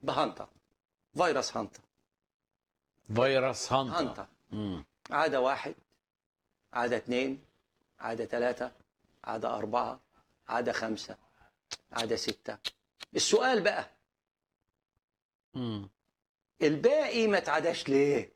بهانتا فيروس هانتا فيروس هانتا هانتا مم. عادة واحد عادة اثنين عادة ثلاثة عادة أربعة عادة خمسة عادة ستة السؤال بقى مم. الباقي ما اتعداش ليه؟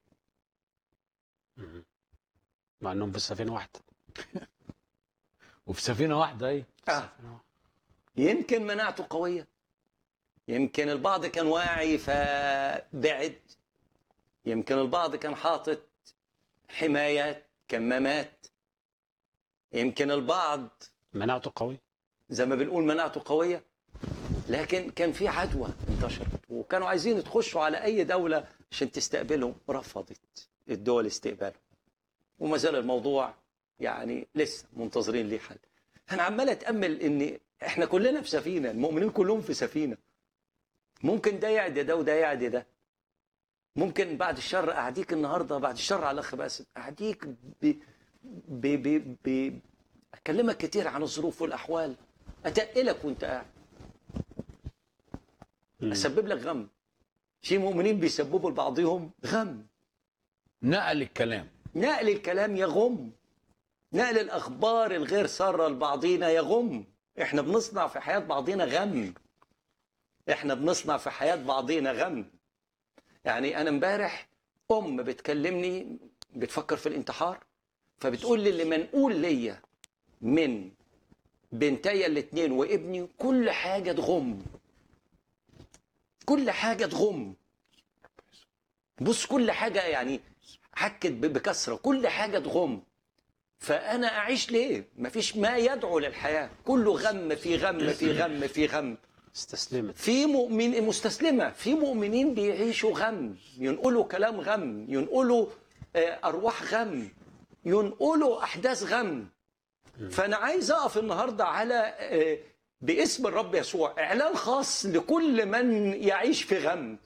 مع انهم في سفينه واحده وفي سفينه واحده ايه آه. يمكن مناعته قوية يمكن البعض كان واعي فبعد يمكن البعض كان حاطط حمايات كمامات يمكن البعض مناعته قوي زي ما بنقول مناعته قوية لكن كان في عدوى انتشرت وكانوا عايزين يخشوا على أي دولة عشان تستقبلهم رفضت الدول استقبالهم وما زال الموضوع يعني لسه منتظرين ليه حل أنا عمال أتأمل إن إحنا كلنا في سفينة المؤمنين كلهم في سفينة ممكن ده يعدي ده وده يعدي ده ممكن بعد الشر أعديك النهاردة بعد الشر على الأخ باسم أعديك ب... ب... ب... ب... أكلمك كتير عن الظروف والأحوال أتقلك وأنت قاعد مم. أسبب لك غم في مؤمنين بيسببوا لبعضهم غم نقل الكلام نقل الكلام يغم نقل الأخبار الغير سارة لبعضينا يغم إحنا بنصنع في حياة بعضينا غم إحنا بنصنع في حياة بعضينا غم يعني أنا امبارح أم بتكلمني بتفكر في الانتحار فبتقول لي اللي منقول ليا من بنتي الاتنين وابني كل حاجة تغم كل حاجة تغم بص كل حاجة يعني حكت ب- بكثرة كل حاجة تغم فأنا أعيش ليه؟ مفيش ما يدعو للحياة كله غم في غم في غم في غم استسلمت في مؤمن مستسلمة في مؤمنين بيعيشوا غم ينقلوا كلام غم ينقلوا آه، أرواح غم ينقلوا أحداث غم فأنا عايز أقف النهاردة على آه، باسم الرب يسوع إعلان خاص لكل من يعيش في غم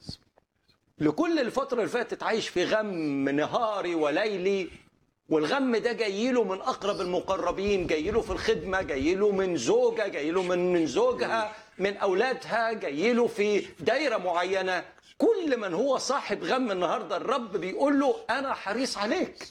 لكل الفترة اللي فاتت عايش في غم نهاري وليلي والغم ده جاي له من اقرب المقربين جاي له في الخدمه جاي له من زوجه جاي له من من زوجها من اولادها جاي له في دايره معينه كل من هو صاحب غم النهارده الرب بيقول له انا حريص عليك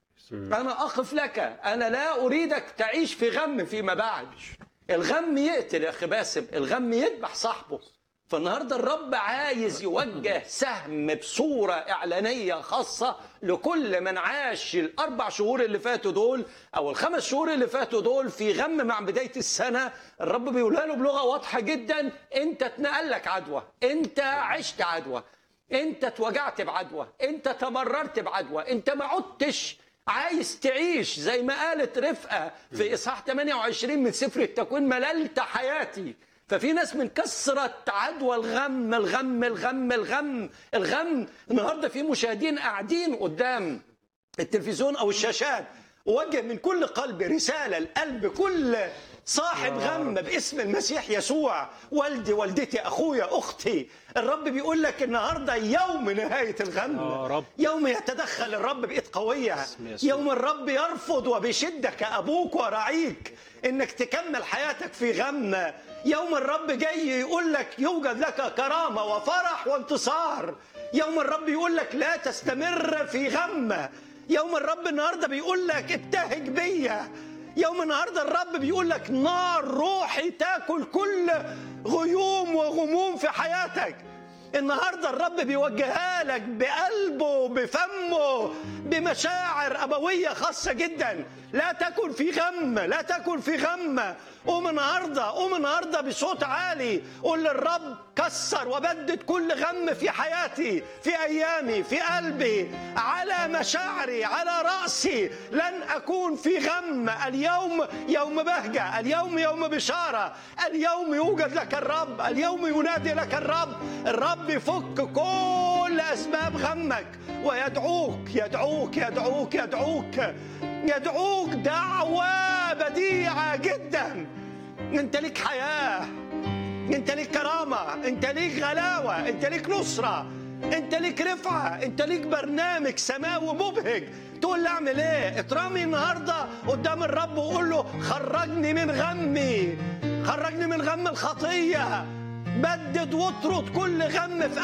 انا اقف لك انا لا اريدك تعيش في غم فيما بعد الغم يقتل يا اخي باسم الغم يذبح صاحبه فالنهارده الرب عايز يوجه سهم بصوره اعلانيه خاصه لكل من عاش الاربع شهور اللي فاتوا دول او الخمس شهور اللي فاتوا دول في غم مع بدايه السنه الرب بيقولها له بلغه واضحه جدا انت اتنقل لك عدوى انت عشت عدوى انت اتوجعت بعدوى انت تمررت بعدوى انت ما عدتش عايز تعيش زي ما قالت رفقه في اصحاح 28 من سفر التكوين مللت حياتي ففي ناس من كثرة عدوى الغم الغم الغم الغم الغم النهارده في مشاهدين قاعدين قدام التلفزيون او الشاشات اوجه من كل قلب رساله لقلب كل صاحب غم باسم المسيح يسوع والدي والدتي اخويا اختي الرب بيقول لك النهارده يوم نهايه الغم يا رب. يوم يتدخل الرب بايد قويه باسم يسوع. يوم الرب يرفض وبيشدك ابوك وراعيك انك تكمل حياتك في غم يوم الرب جاي يقول لك يوجد لك كرامه وفرح وانتصار يوم الرب يقول لك لا تستمر في غم يوم الرب النهارده بيقول لك ابتهج بيا يوم النهارده الرب بيقول لك نار روحي تاكل كل غيوم وغموم في حياتك النهارده الرب بيوجهها لك بقلبه بفمه بمشاعر ابويه خاصه جدا لا تكن في غم لا تكن في غم قوم النهارده قوم النهارده بصوت عالي قول للرب كسر وبدد كل غم في حياتي في ايامي في قلبي على مشاعري على راسي لن اكون في غم اليوم يوم بهجه اليوم يوم بشاره اليوم يوجد لك الرب اليوم ينادي لك الرب الرب يفك كل اسباب غمك ويدعوك يدعوك يدعوك يدعوك يدعوك دعوه بديعه جدا انت ليك حياه انت ليك كرامه انت ليك غلاوه انت ليك نصره انت ليك رفعه انت ليك برنامج سماوي مبهج تقول لي اعمل ايه اترمي النهارده قدام الرب وقول له خرجني من غمي خرجني من غم الخطيه بدد واطرد كل غم في